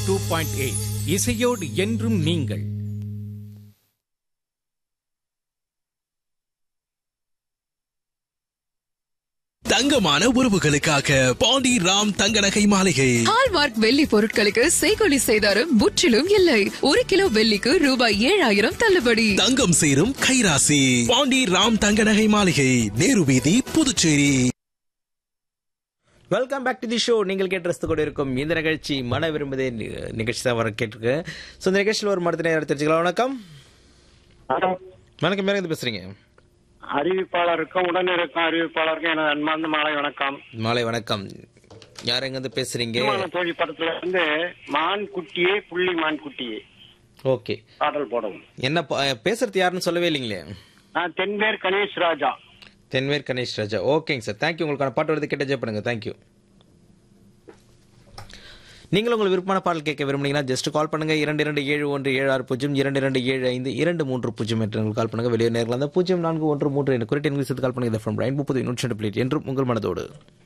Two point eight இசையோடு என்றும் நீங்கள் தங்கமான உறவுகளுக்காக பாண்டி ராம் தங்க நகை மாளிகை ஹால்மார்க் வெள்ளி பொருட்களுக்கு செய்கொலி செய்தாரும் முற்றிலும் இல்லை ஒரு கிலோ வெள்ளிக்கு ரூபாய் ஏழாயிரம் தள்ளுபடி தங்கம் சேரும் கைராசி பாண்டி ராம் தங்க நகை மாளிகை நேரு வீதி Puducherry welcome back to the show நீங்கள் கேட்டு ரசித்து கொண்டு இருக்கும் இந்த நிகழ்ச்சி மன விரும்புதே நி- நிகழ்ச்சி தான் வர கேட்டிருக்கு ஸோ இந்த நிகழ்ச்சியில் ஒரு மருத்துவ நேரம் தெரிஞ்சுக்கலாம் வணக்கம் வணக்கம். வணக்கம் மேலே பேசுறீங்க அறிவிப்பாளருக்கும் உடன் இருக்கும் அறிவிப்பாளருக்கும் எனது அன்பார்ந்த மாலை வணக்கம் மாலை வணக்கம் யார் எங்கேருந்து பேசுறீங்க திருமண தோழி படத்துல இருந்து மான் குட்டியே புள்ளி மான் குட்டியே ஓகே பாடல் போடவும் என்ன ப- பேசுறது யாருன்னு சொல்லவே இல்லைங்களே நான் தென்பேர் கணேஷ் ராஜா தென்வேர் கணேஷ் ராஜா ஓகேங்க சார் தேங்க்யூ உங்களுக்கான பாட்டு வருது கேட்ட ஜெய் பண்ணுங்க தேங்க்யூ நீங்களும் உங்கள் விருப்பமான பாடல் கேட்க விரும்புனீங்கன்னா ஜஸ்ட் கால் பண்ணுங்க இரண்டு இரண்டு ஏழு ஒன்று ஏழு ஆறு பூஜ்ஜியம் இரண்டு இரண்டு ஏழு ஐந்து இரண்டு மூன்று பூஜ்ஜியம் என்று உங்களுக்கு கால் பண்ணுங்க வெளியே நேரில் அந்த பூஜ்ஜியம் நான்கு ஒன்று மூன்று என்று குறிப்பிட்ட இங்கிலீஷ் கால் பண்ணுங்க ஃப்ரம் ரைன் முப்பது நூற்றி ரெண்டு பிளேட் என்றும் உங்கள் மனதோடு